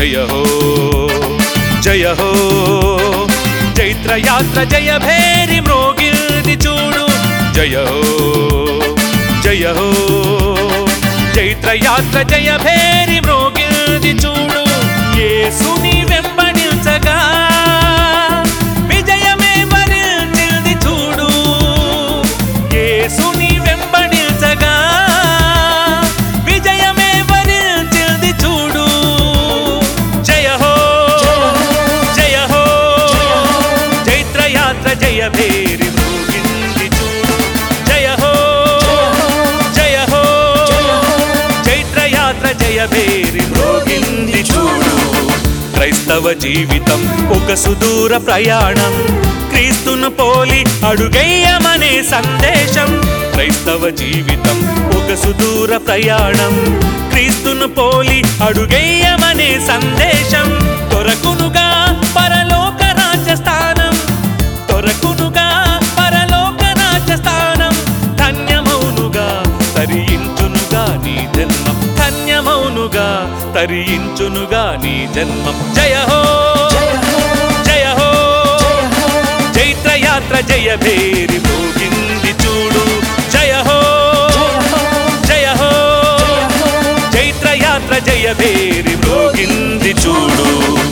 జయ హో జయ హో చైత్రయాత్ర జయ భేరి మ్రోగిల్ది చూడు జయ హో జయ హో చైత్రయాత్ర జయ భేరి మ్రోగిల్ది చూడు యేసుని వెంబడించగా విజయమే వరించింది చూడు యేసుని వెంబడించగా విజయమే వరించింది చూడు జయ హో జయ హో చైత్రయాత్ర జయ భేరి మృగింది చూడు జయ హో జయ హో చైత్రయాత్ర జయ భేరి మృగింది చూడు క్రైస్తవ జీవితం ఒక సుదూర ప్రయాణం క్రీస్తును పోలి అడుగేయమనే సందేశం క్రైస్తవ జీవితం ఒక సుదూర ప్రయాణం క్రీస్తును పోలి అడుగేయమనే సందేశం దొరకునుగా పరలోక రాజ్యస్థానం దొరకునుగా పరలోక రాజ్యస్థానం ధన్యమౌనుగా తరించునుగా నీ జన్మం ధన్యమౌనుగా తరించునుగా నీ జన్మం జయ హో జయ హో చైత్రయాత్ర జయ భేరి మోగింది చూడు జయ హో జయ హో చైత్రయాత్ర జయ భేరి మోగింది చూడు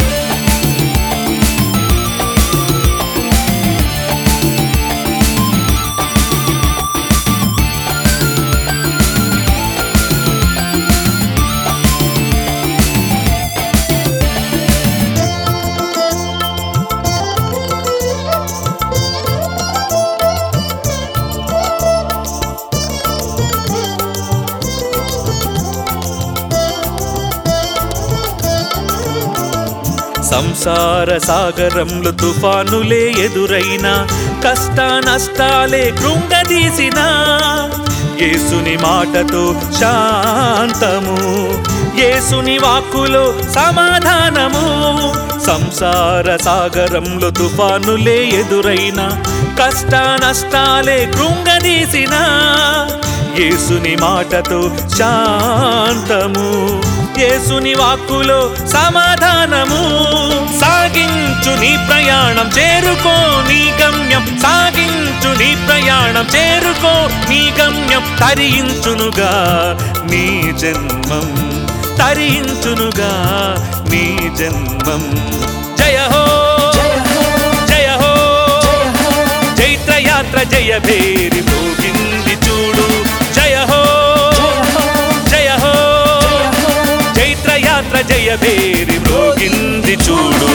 సంసార సాగరంలో తుఫానులే ఎదురైన కష్ట నష్టాలే కృంగదీసిన యేసుని మాటతో శాంతము యేసుని వాక్కులో సమాధానము సంసార సాగరంలో తుఫానులే ఎదురైన కష్ట నష్టాలే కృంగదీసిన యేసుని మాటతో శాంతము యేసుని వాక్కులో సమాధానము సాగించు నీ ప్రయాణం చేరుకో నీ గమ్యం సాగించు నీ ప్రయాణం చేరుకో నీ గమ్యం తరించునుగా నీ జన్మం తరించునుగా నీ జన్మం జయ హో జయ హో చైత్రయాత్ర జయ భేరి మోగింది చూడు జయ హో జయ హో చైత్రయాత్ర జయ భేరి మోగింది చూడు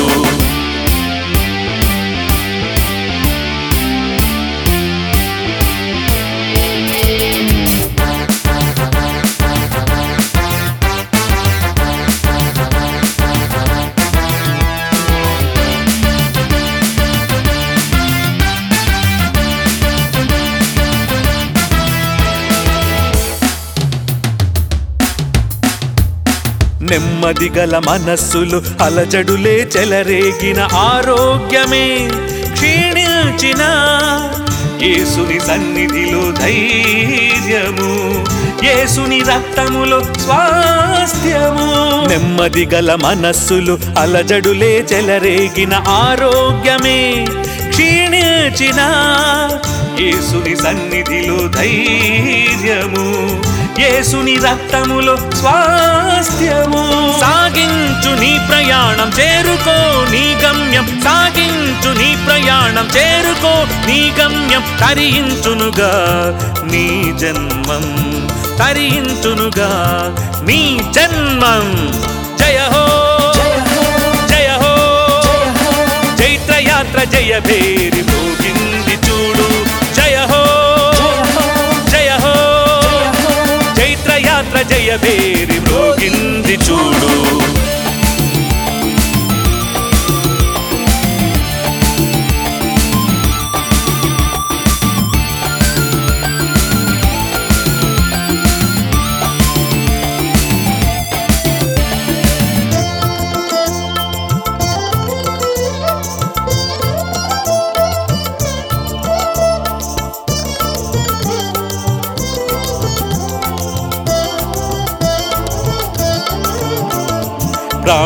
నెమ్మది గల మనస్సులు అలజడులే చెలరేగిన ఆరోగ్యమే క్షీణించిన యేసుని సన్నిధిలో ధైర్యము యేసుని రక్తములో స్వాస్థ్యము నెమ్మది గల మనస్సులు అలజడులే చెలరేగిన ఆరోగ్యమే క్షీణించిన యేసుని సన్నిధిలో ధైర్యము యేసుని రక్తములో స్వాస్థ్యము సాగించు నీ ప్రయాణం చేరుకో నీ గమ్యం సాగించు నీ ప్రయాణం చేరుకో నీ గమ్యం తరించునుగా నీ జన్మం తరించునుగా నీ జన్మం జయ హో జయ హో చైత్రయాత్ర జయ భేరి మోగింది చూడు జయ హో జయ హో చైత్రయాత్ర జయ భేరి మోగింది చూడు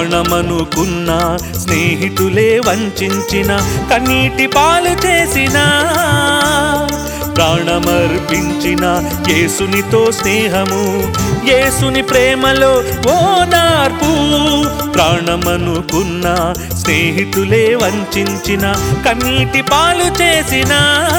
ప్రాణమనుకున్న స్నేహితులే వంచిన కన్నీటి పాలు చేసిన ప్రాణమర్పించిన యేసునితో స్నేహము యేసుని ప్రేమలో ఓనార్పు ప్రాణమనుకున్న స్నేహితులే వంచిన కన్నీటి పాలు చేసిన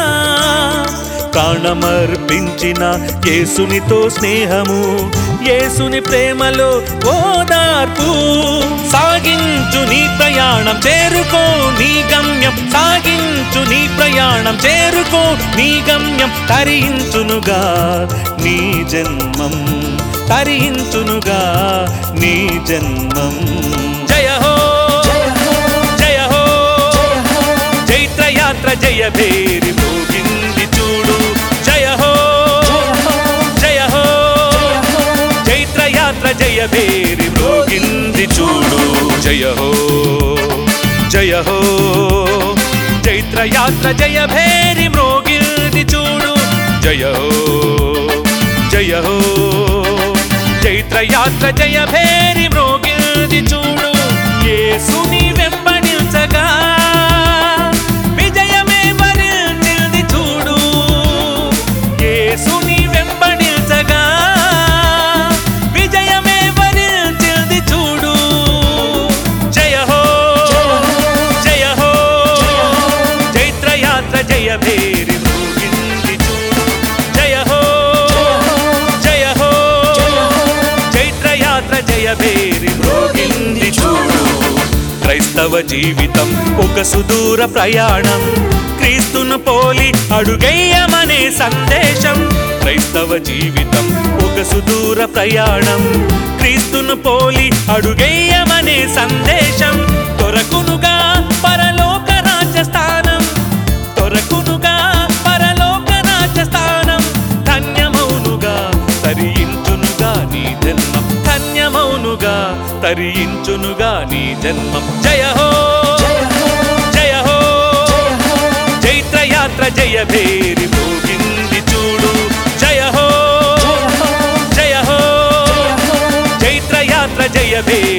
ప్రాణమర్పించిన యేసునితో స్నేహము యేసుని ప్రేమలో ఓదార్పు సాగించు నీ ప్రయాణం చేరుకో నీ గమ్యం సాగించు నీ ప్రయాణం చేరుకో నీ గమ్యం తరించునుగా నీ జన్మం తరించునుగా నీ జన్మం జయ హో జయ హో చైత్రయాత్ర జయ భేరి మోగింది చూడు జయ హో జయ హో చైత్రయాత్ర జయ భేరి మోగింది చూడు జయ హో జయ హో చైత్రయాత్ర జయ భేరి మ్రోగిల్ది చూడు జయ హో జయ హో చైత్రయాత్ర జయ భేరి మ్రోగిల్ది చూడు యేసుని వెంబడించగా విజయమే వరించింది చూడు యేసుని వెంబడించగా విజయమే వరించింది చూడు జయ హో జయ హో చైత్రయాత్ర జయ భేరి మోగింది చూడు జయ హో జయ హో చైత్రయాత్ర జయ భేరి మోగింది చూడు క్రైస్తవ జీవితం ఒక సుదూర ప్రయాణం క్రీస్తును పోలి అడుగేయమనే సందేశం క్రైస్తవ జీవితం ఒక సుదూర ప్రయాణం క్రీస్తును పోలి అడుగేయమనే సందేశం దొరకునుగా పరలోక రాజ్యస్థానం దొరకునుగా పరలోక రాజ్యస్థానం ధన్యమౌనుగా తరించునుగా నీ జన్మం ధన్యమౌనుగా తరించునుగా నీ జన్మం జయ హో జయ హో చైత్రయాత్ర జయ భేరి మోగింది చూడు జయ హో జయ హో చైత్రయాత్ర జయ భేరి